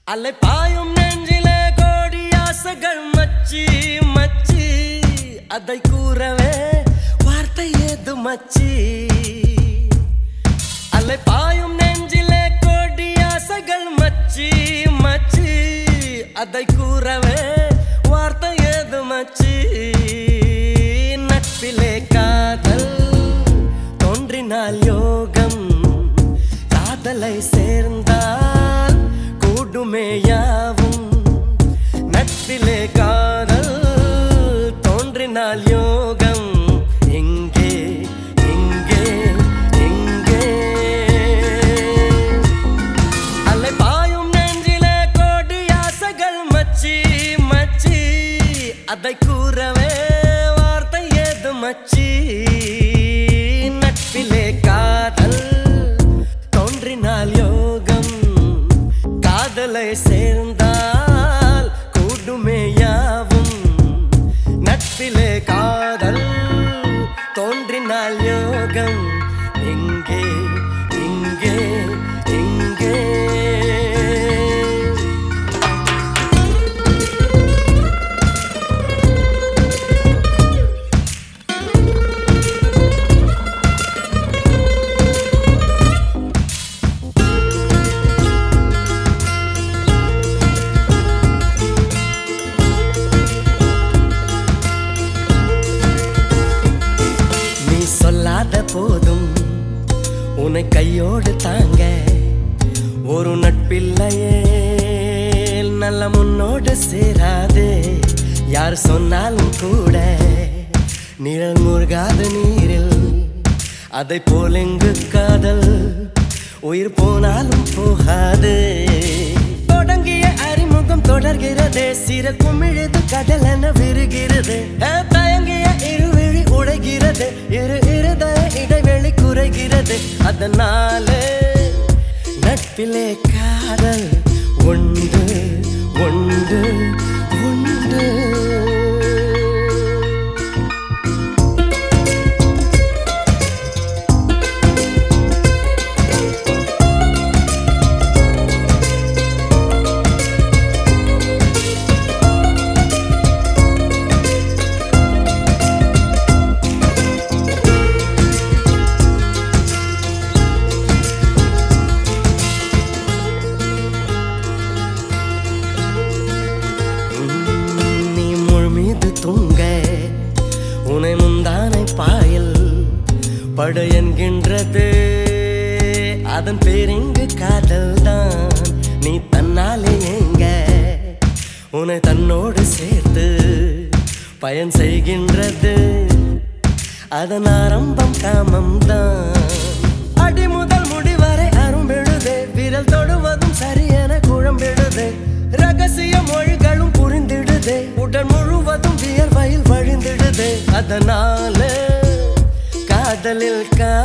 அலை பாயும் நெஞ்சிலே கோடி ஆசைகள் மச்சி மச்சி அதை கூறவே வார்த்தை ஏது மச்சி அலை பாயும் நெஞ்சிலே கோடி ஆசைகள் மச்சி மச்சி அதை கூறவே வார்த்தை ஏது மச்சி நட்பிலே காதல் தோன்றினால் யோகம் காதலை சேர்ந்தால் கூடுமே யாவும் நட்பிலே காதல் தோன்றினால் யோகம் எங்கே எங்கே எங்கே அலை பாயும் நெஞ்சிலே கோடி ஆசைகள் மச்சி மச்சி அதை கூறவே வார்த்தை ஏது மச்சி நட்பிலே காதல் தோன்றினால் யோகம் காதலை சேர்ந்தால் கூடுமே யாவும் நட்பிலே காதல் தோன்றினால் யோகம் எங்கே எங்கே எங்கே நீ சொல்லாத போதும் உன்னை கையோடு தாங்க ஒரு நட்பில்லையே நல்ல முன்னோடு சேராது யார் சொன்னாலும் கூட நிழல் முருகாத நீரில் அதை போல் எங்கு காதல் உயிர் போனாலும் போகாது தொடங்கிய அறிமுகம் தொடர்கிறதே சிற குமிழுது கடல் என விருகிறது அஹ், தயங்கிய இருவிழி உடைகிறது இரு இருதய இடைவெளி குறைகிறது அதனாலே நட்பிலே காதல் உண்டு உண்டு உண்டு நீ முள் மீது தூங்க உனை முந்தானை பாயல் படு என்கின்றது அதன் பேரிங்கு காதல் தான் நீ தன்னாலே எங்க உன்னை தன்னோடு சேர்த்து பயன் செய்கின்றது அதன் ஆரம்பம் காமம் தான் அடி முதல் முடிவரை அரும்பெழுதே விரல் தொடுவதும் சரியென குழம்பெழுதே ரகசிய மொழிகளும் புரிந்திடுதே உடல் முழுவதும் வியர்வையில் வழிந்திடுதே அதனால காதலில் கா